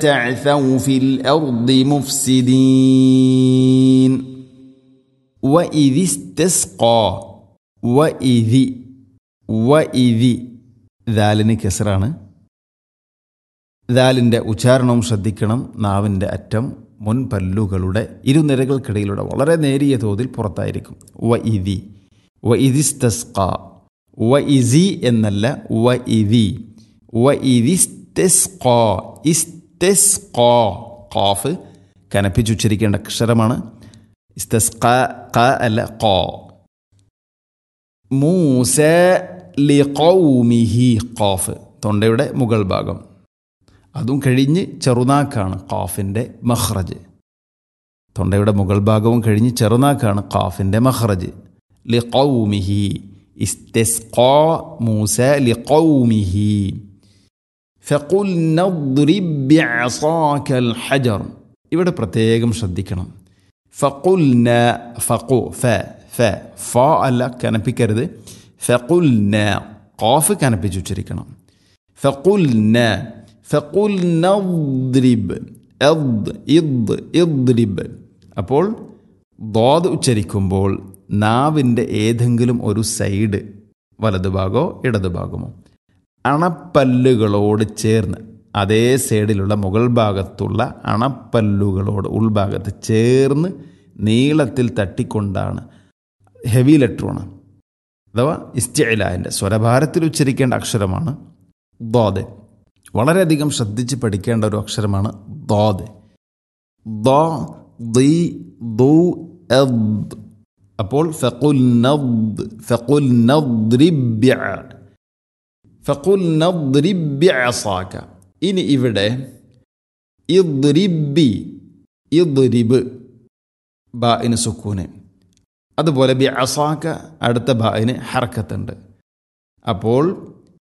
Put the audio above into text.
تعثوا في الأرض مفسدين وإذ استسقى وإذ وإذ ദാലിന് കെസറാണ് ദാലിൻ്റെ ഉച്ചാരണവും ശ്രദ്ധിക്കണം നാവിൻ്റെ അറ്റം മുൻപല്ലുകളുടെ ഇരുനിരകൾക്കിടയിലൂടെ വളരെ നേരിയ തോതിൽ പുറത്തായിരിക്കും വ ഇതി വ ഇതിസ്തസ്ക വ ഇസി എന്നല്ല വ ഇതി വ ഇതിസ്തെസ്ക ഇസ്തെസ്ക ഖാഫ് കനപ്പിച്ചുച്ചരിക്കേണ്ട അക്ഷരമാണ് ഇസ്തസ്ക ക അല്ല ഖ മൂസ ലിഖൗമിഹി ഖാഫ് തൊണ്ടയുടെ മുകൾ ഭാഗം അതും കഴിഞ്ഞ് ചെറുനാക്കാണ് ഖാഫിൻ്റെ മഹ്റജ് തൊണ്ടയുടെ മുകൾ ഭാഗവും കഴിഞ്ഞ് ചെറുനാക്കാണ് ഖാഫിൻ്റെ മഹ്റജ് ലിഖൗമിഹി ഇസ്തെസ്ഖാ മൂസ ലിഖൗമിഹി ഫഖുൽന ദ്രിബ് ബിഅസാക ഹജർ ഇവിടെ പ്രത്യേകം ശ്രദ്ധിക്കണം ഫഖുൽന ഫഖു ഫ ഫ ഫ അല്ല കനപ്പിക്കരുത് ഫഖുൽന ഖാഫ് കനപ്പിച്ച് ഉച്ചരിക്കണം ഫഖുൽന ഫഖുൽന ദ്രിബ് എദ് ഇദ് ഇദ്രിബ് അപ്പോൾ ദോദ് ഉച്ചരിക്കുമ്പോൾ നാവിൻ്റെ ഏതെങ്കിലും ഒരു സൈഡ് വലതുഭാഗമോ ഇടതുഭാഗമോ അണപ്പല്ലുകളോട് ചേർന്ന് അതേ സൈഡിലുള്ള മുകൾ ഭാഗത്തുള്ള അണപ്പല്ലുകളോട് ഉൾഭാഗത്ത് ചേർന്ന് നീളത്തിൽ തട്ടിക്കൊണ്ടാണ് ഹെവി ലെറ്ററാണ് അഥവാ ഇസ്റ്റിലാൻ്റെ സ്വരഭാരത്തിൽ ഉച്ചരിക്കേണ്ട അക്ഷരമാണ് ദോദ് വളരെയധികം ശ്രദ്ധിച്ച് പഠിക്കേണ്ട ഒരു അക്ഷരമാണ് ദോദ് ദോ ദി ദു എദ് അപ്പോൾ ഫഖുൽ നദ് ഫഖുൽ നദ്രിബ്യ ഫഖുൽ നദ്രിബ്യ അസാക്ക ഇനി ഇവിടെ ഇദ്രിബി ഇദ്രിബ് ബാഇന് സുക്കൂന് അതുപോലെ ബി അസാക്ക അടുത്ത ബാഇന് ഹർക്കത്തുണ്ട് അപ്പോൾ